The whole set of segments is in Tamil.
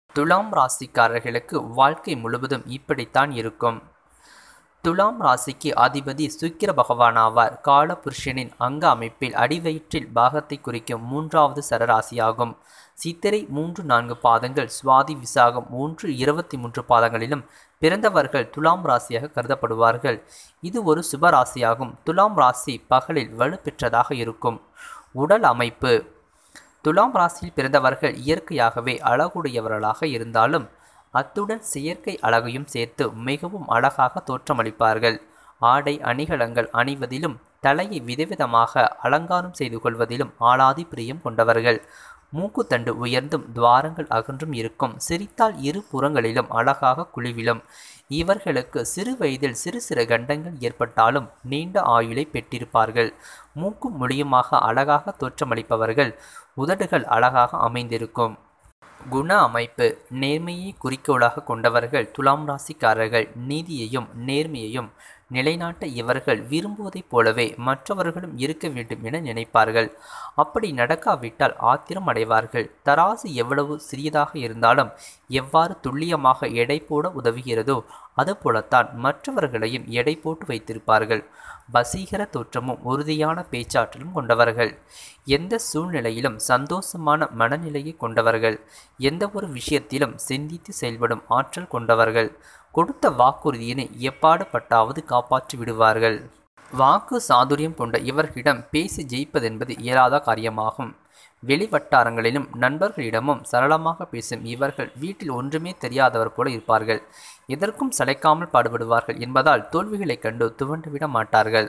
துலாம் ராசிக்காரர்களுக்கு வாழ்க்கை முழுவதும் இப்படித்தான் இருக்கும் துலாம் ராசிக்கு அதிபதி சுக்கிர பகவானாவார் காலபுருஷனின் அங்க அமைப்பில் அடிவயிற்றில் பாகத்தை குறிக்கும் மூன்றாவது சரராசியாகும் சித்திரை மூன்று நான்கு பாதங்கள் சுவாதி விசாகம் மூன்று இருபத்தி மூன்று பாதங்களிலும் பிறந்தவர்கள் துலாம் ராசியாக கருதப்படுவார்கள் இது ஒரு சுப ராசியாகும் துலாம் ராசி பகலில் வலுப்பெற்றதாக இருக்கும் உடல் அமைப்பு துலாம் ராசியில் பிறந்தவர்கள் இயற்கையாகவே அழகுடையவர்களாக இருந்தாலும் அத்துடன் செயற்கை அழகையும் சேர்த்து மிகவும் அழகாக தோற்றமளிப்பார்கள் ஆடை அணிகலங்கள் அணிவதிலும் தலையை விதவிதமாக அலங்காரம் செய்து கொள்வதிலும் ஆளாதி பிரியம் கொண்டவர்கள் மூக்குத்தண்டு உயர்ந்தும் துவாரங்கள் அகன்றும் இருக்கும் சிரித்தால் இரு புறங்களிலும் அழகாக குழிவிலும் இவர்களுக்கு சிறு வயதில் சிறு சிறு கண்டங்கள் ஏற்பட்டாலும் நீண்ட ஆயுளை பெற்றிருப்பார்கள் மூக்கும் மொழியுமாக அழகாக தோற்றமளிப்பவர்கள் உதடுகள் அழகாக அமைந்திருக்கும் குண அமைப்பு நேர்மையை குறிக்கோளாக கொண்டவர்கள் துலாம் ராசிக்காரர்கள் நீதியையும் நேர்மையையும் நிலைநாட்ட இவர்கள் விரும்புவதைப் போலவே மற்றவர்களும் இருக்க வேண்டும் என நினைப்பார்கள் அப்படி நடக்காவிட்டால் ஆத்திரம் அடைவார்கள் தராசு எவ்வளவு சிறியதாக இருந்தாலும் எவ்வாறு துல்லியமாக எடை போட உதவுகிறதோ அதுபோலத்தான் மற்றவர்களையும் எடை போட்டு வைத்திருப்பார்கள் வசீகர தோற்றமும் உறுதியான பேச்சாற்றலும் கொண்டவர்கள் எந்த சூழ்நிலையிலும் சந்தோஷமான மனநிலையை கொண்டவர்கள் எந்த ஒரு விஷயத்திலும் சிந்தித்து செயல்படும் ஆற்றல் கொண்டவர்கள் கொடுத்த வாக்குறுதியினை எப்பாடுபட்டாவது காப்பாற்றி விடுவார்கள் வாக்கு சாதுரியம் கொண்ட இவர்களிடம் பேசி ஜெயிப்பதென்பது இயலாத காரியமாகும் வெளிவட்டாரங்களிலும் நண்பர்களிடமும் சரளமாக பேசும் இவர்கள் வீட்டில் ஒன்றுமே தெரியாதவர் போல இருப்பார்கள் எதற்கும் சளைக்காமல் பாடுபடுவார்கள் என்பதால் தோல்விகளைக் கண்டு துவண்டுவிட மாட்டார்கள்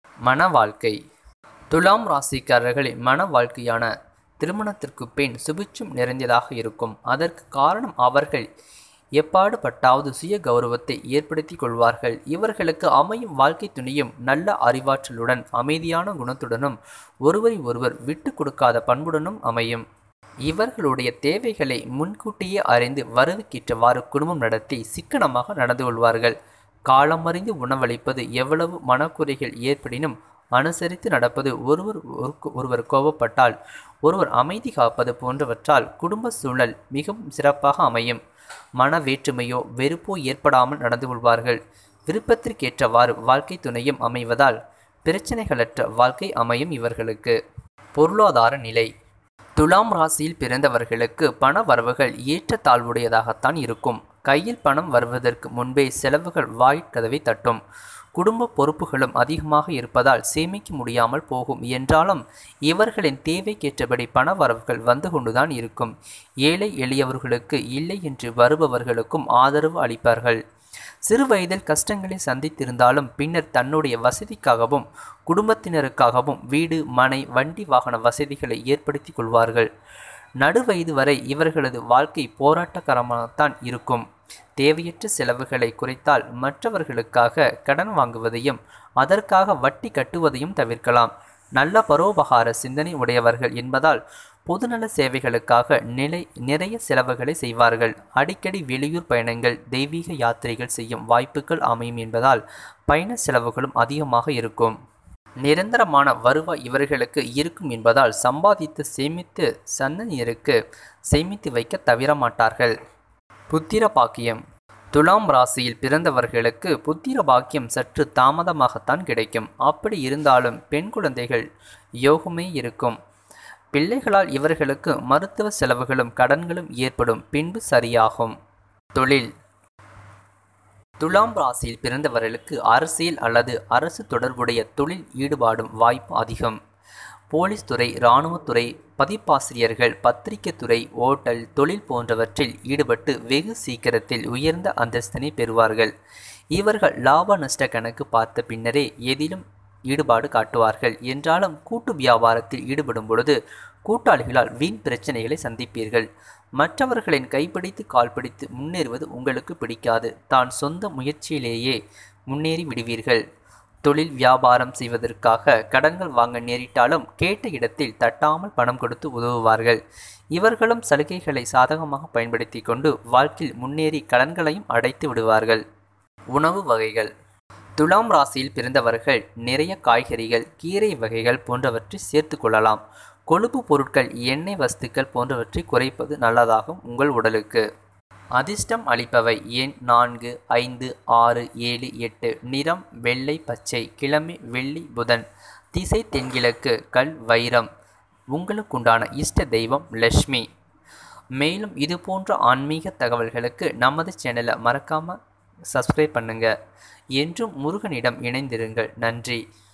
மன வாழ்க்கை துலாம் ராசிக்காரர்களின் மன வாழ்க்கையான திருமணத்திற்கு பின் சுபிட்சம் நிறைந்ததாக இருக்கும் அதற்கு காரணம் அவர்கள் எப்பாடுபட்டாவது சுய கௌரவத்தை ஏற்படுத்தி கொள்வார்கள் இவர்களுக்கு அமையும் வாழ்க்கை துணியும் நல்ல அறிவாற்றலுடன் அமைதியான குணத்துடனும் ஒருவரை ஒருவர் விட்டு கொடுக்காத பண்புடனும் அமையும் இவர்களுடைய தேவைகளை முன்கூட்டியே அறிந்து வரவுக்கேற்றவாறு குடும்பம் நடத்தி சிக்கனமாக நடந்து கொள்வார்கள் காலமறிந்து உணவளிப்பது எவ்வளவு மனக்குறைகள் ஏற்படினும் அனுசரித்து நடப்பது ஒருவர் ஒருவர் கோபப்பட்டால் ஒருவர் அமைதி காப்பது போன்றவற்றால் குடும்ப சூழல் மிகவும் சிறப்பாக அமையும் மன வேற்றுமையோ வெறுப்போ ஏற்படாமல் நடந்து கொள்வார்கள் விருப்பத்திற்கேற்றவாறு வாழ்க்கை துணையும் அமைவதால் பிரச்சனைகளற்ற வாழ்க்கை அமையும் இவர்களுக்கு பொருளாதார நிலை துலாம் ராசியில் பிறந்தவர்களுக்கு பண வரவுகள் ஏற்றத்தாழ்வுடையதாகத்தான் இருக்கும் கையில் பணம் வருவதற்கு முன்பே செலவுகள் வாயிற்கதவை தட்டும் குடும்ப பொறுப்புகளும் அதிகமாக இருப்பதால் சேமிக்க முடியாமல் போகும் என்றாலும் இவர்களின் தேவைக்கேற்றபடி பண வரவுகள் வந்து கொண்டுதான் இருக்கும் ஏழை எளியவர்களுக்கு இல்லை என்று வருபவர்களுக்கும் ஆதரவு அளிப்பார்கள் சிறு வயதில் கஷ்டங்களை சந்தித்திருந்தாலும் பின்னர் தன்னுடைய வசதிக்காகவும் குடும்பத்தினருக்காகவும் வீடு மனை வண்டி வாகன வசதிகளை ஏற்படுத்தி கொள்வார்கள் நடுவயது வரை இவர்களது வாழ்க்கை போராட்டகரமாகத்தான் இருக்கும் தேவையற்ற செலவுகளை குறைத்தால் மற்றவர்களுக்காக கடன் வாங்குவதையும் அதற்காக வட்டி கட்டுவதையும் தவிர்க்கலாம் நல்ல பரோபகார சிந்தனை உடையவர்கள் என்பதால் பொதுநல சேவைகளுக்காக நிலை நிறைய செலவுகளை செய்வார்கள் அடிக்கடி வெளியூர் பயணங்கள் தெய்வீக யாத்திரைகள் செய்யும் வாய்ப்புகள் அமையும் என்பதால் பயண செலவுகளும் அதிகமாக இருக்கும் நிரந்தரமான வருவாய் இவர்களுக்கு இருக்கும் என்பதால் சம்பாதித்து சேமித்து சந்ததியருக்கு சேமித்து வைக்க தவிர மாட்டார்கள் புத்திர பாக்கியம் துலாம் ராசியில் பிறந்தவர்களுக்கு புத்திர பாக்கியம் சற்று தாமதமாகத்தான் கிடைக்கும் அப்படி இருந்தாலும் பெண் குழந்தைகள் யோகமே இருக்கும் பிள்ளைகளால் இவர்களுக்கு மருத்துவ செலவுகளும் கடன்களும் ஏற்படும் பின்பு சரியாகும் தொழில் துலாம் ராசியில் பிறந்தவர்களுக்கு அரசியல் அல்லது அரசு தொடர்புடைய தொழில் ஈடுபாடும் வாய்ப்பு அதிகம் போலீஸ் துறை இராணுவத்துறை பதிப்பாசிரியர்கள் பத்திரிகை துறை ஓட்டல் தொழில் போன்றவற்றில் ஈடுபட்டு வெகு சீக்கிரத்தில் உயர்ந்த அந்தஸ்தினை பெறுவார்கள் இவர்கள் லாப நஷ்ட கணக்கு பார்த்த பின்னரே எதிலும் ஈடுபாடு காட்டுவார்கள் என்றாலும் கூட்டு வியாபாரத்தில் ஈடுபடும் பொழுது கூட்டாளிகளால் வீண் பிரச்சனைகளை சந்திப்பீர்கள் மற்றவர்களின் கைப்பிடித்து கால் பிடித்து முன்னேறுவது உங்களுக்கு பிடிக்காது தான் சொந்த முயற்சியிலேயே முன்னேறி விடுவீர்கள் தொழில் வியாபாரம் செய்வதற்காக கடன்கள் வாங்க நேரிட்டாலும் கேட்ட இடத்தில் தட்டாமல் பணம் கொடுத்து உதவுவார்கள் இவர்களும் சலுகைகளை சாதகமாக பயன்படுத்தி கொண்டு வாழ்க்கையில் முன்னேறி கடன்களையும் அடைத்து விடுவார்கள் உணவு வகைகள் துலாம் ராசியில் பிறந்தவர்கள் நிறைய காய்கறிகள் கீரை வகைகள் போன்றவற்றை சேர்த்து கொள்ளலாம் கொழுப்பு பொருட்கள் எண்ணெய் வஸ்துக்கள் போன்றவற்றை குறைப்பது நல்லதாகும் உங்கள் உடலுக்கு அதிர்ஷ்டம் அளிப்பவை எண் நான்கு ஐந்து ஆறு ஏழு எட்டு நிறம் வெள்ளை பச்சை கிழமை வெள்ளி புதன் திசை தென்கிழக்கு கல் வைரம் உங்களுக்குண்டான இஷ்ட தெய்வம் லக்ஷ்மி மேலும் இது போன்ற ஆன்மீக தகவல்களுக்கு நமது சேனலை மறக்காமல் சப்ஸ்கிரைப் பண்ணுங்க என்றும் முருகனிடம் இணைந்திருங்கள் நன்றி